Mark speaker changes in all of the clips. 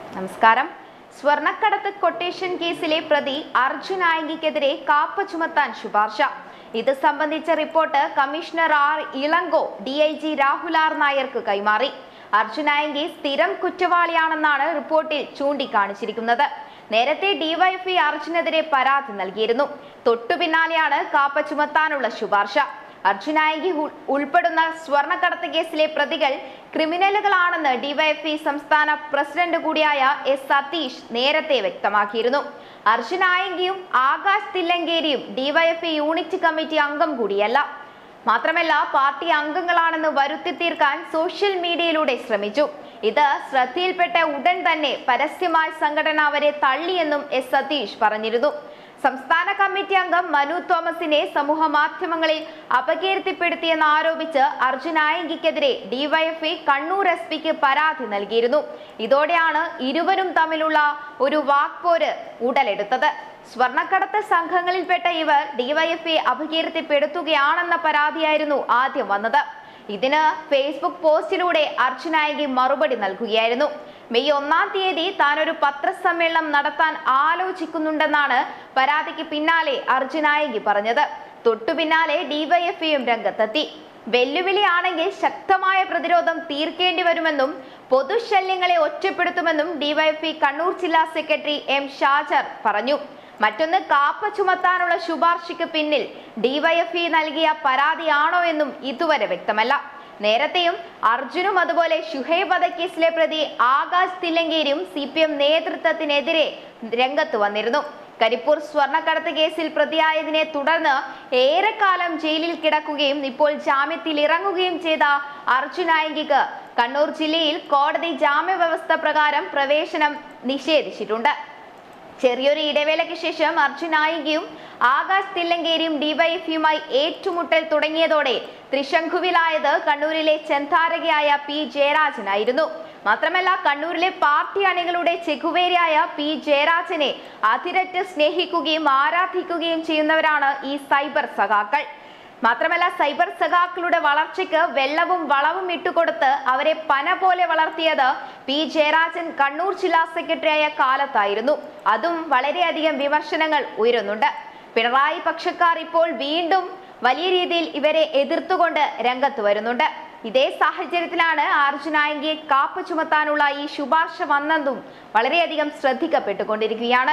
Speaker 1: നമസ്കാരം സ്വർണ്ണക്കടത്ത് കൊട്ടേഷൻ കേസിലെ പ്രതി അർജുൻ ആയങ്കിക്കെതിരെ കാപ്പ ചുമത്താൻ ശുപാർശ ഇത് സംബന്ധിച്ച report commissioner R Elango D I G Rahul R നായർക്ക് കൈമാറി അർജുൻ ആയങ്കി സ്ഥിരം കുറ്റവാളിയാണെന്നാണ് റിപ്പോർട്ടിൽ ചൂണ്ടിക്കാണിച്ചിരിക്കുന്നത് നേരത്തെ ഡിവൈഎഫ്ഐ അർജുനെതിരെ പരാതി നൽകിയിരുന്നു തൊട്ടു പിന്നാലെയാണ് കാപ്പ ചുമത്താനുള്ള ശുപാർശ അർജുനായകി ഉൾ- ഉൾപ്പെടുന്ന സ്വർണ്ണക്കടത്ത് കേസിലെ പ്രതികൾ ക്രിമിനലുകളാണെന്ന് ഡിവൈഎഫ്ഐ സംസ്ഥാന പ്രസിഡന്റ് കൂടിയായ എസ് സതീഷ് നേരത്തെ വ്യക്തമാക്കിയിരുന്നു അർജുനായങ്കിയും ആകാശ് തില്ലങ്കേരിയും ഡിവൈഎഫ്ഐ യൂണിറ്റ് കമ്മിറ്റി അംഗം കൂടിയല്ല മാത്രമല്ല പാർട്ടി അംഗങ്ങളാണെന്ന് വരുത്തി തീർക്കാൻ സോഷ്യൽ മീഡിയയിലൂടെ ശ്രമിച്ചു ഇത് ശ്രദ്ധയിൽപ്പെട്ട ഉടൻ തന്നെ പരസ്യമായി സംഘടന അവരെ തള്ളിയെന്നും എസ് സതീഷ് പറഞ്ഞിരുന്നു സംസ്ഥാന കമ്മിറ്റി അംഗം മനു തോമസിനെ സമൂഹ മാധ്യമങ്ങളിൽ അപകീർത്തിപ്പെടുത്തിയെന്ന് ആരോപിച്ച് അർജുൻ ആയങ്കിക്കെതിരെ ഡിവൈഎഫ്ഐ കണ്ണൂർ എസ് പിക്ക് പരാതി നൽകിയിരുന്നു ഇതോടെയാണ് ഇരുവരും തമ്മിലുള്ള ഒരു വാക്പോര് ഉടലെടുത്തത് സ്വർണ്ണക്കടത്ത് സംഘങ്ങളിൽപ്പെട്ട ഇവർ ഡിവൈഎഫ്ഐ അപകീർത്തിപ്പെടുത്തുകയാണെന്ന പരാതിയായിരുന്നു ആദ്യം വന്നത് ഇതിന് ഫേസ്ബുക്ക് പോസ്റ്റിലൂടെ അർച്ചനായകി മറുപടി നൽകുകയായിരുന്നു മെയ് ഒന്നാം തീയതി താൻ ഒരു പത്രസമ്മേളനം നടത്താൻ ആലോചിക്കുന്നുണ്ടെന്നാണ് പരാതിക്ക് പിന്നാലെ അർജുനായകി പറഞ്ഞത് തൊട്ടു പിന്നാലെ ഡിവൈഎഫ്ഐയും രംഗത്തെത്തി വെല്ലുവിളിയാണെങ്കിൽ ശക്തമായ പ്രതിരോധം തീർക്കേണ്ടി വരുമെന്നും പൊതുശല്യങ്ങളെ ഒറ്റപ്പെടുത്തുമെന്നും ഡിവൈഎഫ്ഐ കണ്ണൂർ ജില്ലാ സെക്രട്ടറി എം ഷാജർ പറഞ്ഞു മറ്റൊന്ന് കാപ്പ ചുമത്താനുള്ള ശുപാർശയ്ക്ക് പിന്നിൽ ഡിവൈഎഫ്ഇ നൽകിയ പരാതിയാണോ എന്നും ഇതുവരെ വ്യക്തമല്ല നേരത്തെയും അർജുനും അതുപോലെ ഷുഹൈബ് വധക്കേസിലെ പ്രതി ആകാശ് തില്ലങ്കേരിയും സി പി എം നേതൃത്വത്തിനെതിരെ രംഗത്ത് വന്നിരുന്നു കരിപ്പൂർ സ്വർണ്ണക്കടത്ത് കേസിൽ പ്രതിയായതിനെ തുടർന്ന് ഏറെക്കാലം ജയിലിൽ കിടക്കുകയും ഇപ്പോൾ ജാമ്യത്തിൽ ഇറങ്ങുകയും ചെയ്ത അർജുൻ ആയങ്കിക്ക് കണ്ണൂർ ജില്ലയിൽ കോടതി ജാമ്യ വ്യവസ്ഥ പ്രകാരം പ്രവേശനം നിഷേധിച്ചിട്ടുണ്ട് ചെറിയൊരു ഇടവേളയ്ക്ക് ശേഷം അർജുൻ നായികയും ആകാശ് തില്ലങ്കേരിയും ഡിവൈഎഫ്യുമായി ഏറ്റുമുട്ടൽ തുടങ്ങിയതോടെ ത്രിശങ്കുവിലായത് കണ്ണൂരിലെ ചെന്താരകയായ പി ജയരാജനായിരുന്നു മാത്രമല്ല കണ്ണൂരിലെ പാർട്ടി അണികളുടെ ചെകുവേരയായ പി ജയരാജനെ അതിരറ്റ് സ്നേഹിക്കുകയും ആരാധിക്കുകയും ചെയ്യുന്നവരാണ് ഈ സൈബർ സഖാക്കൾ മാത്രമല്ല സൈബർ സഖാക്കളുടെ വളർച്ചയ്ക്ക് വെള്ളവും വളവും ഇട്ടുകൊടുത്ത് അവരെ പന പോലെ വളർത്തിയത് പി ജയരാജൻ കണ്ണൂർ ജില്ലാ സെക്രട്ടറിയായ കാലത്തായിരുന്നു അതും വളരെയധികം വിമർശനങ്ങൾ ഉയരുന്നുണ്ട് പിണറായി പക്ഷക്കാർ ഇപ്പോൾ വീണ്ടും വലിയ രീതിയിൽ ഇവരെ എതിർത്തുകൊണ്ട് രംഗത്ത് വരുന്നുണ്ട് ഇതേ സാഹചര്യത്തിലാണ് അർജുനായങ്കിയെ കാപ്പ് ചുമത്താനുള്ള ഈ ശുപാർശ വന്നതും വളരെയധികം ശ്രദ്ധിക്കപ്പെട്ടുകൊണ്ടിരിക്കുകയാണ്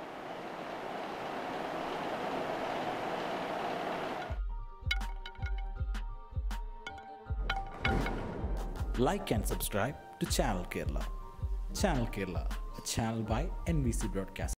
Speaker 2: like and subscribe to Channel Kerala. Channel Kerala, a channel by NBC Broadcast.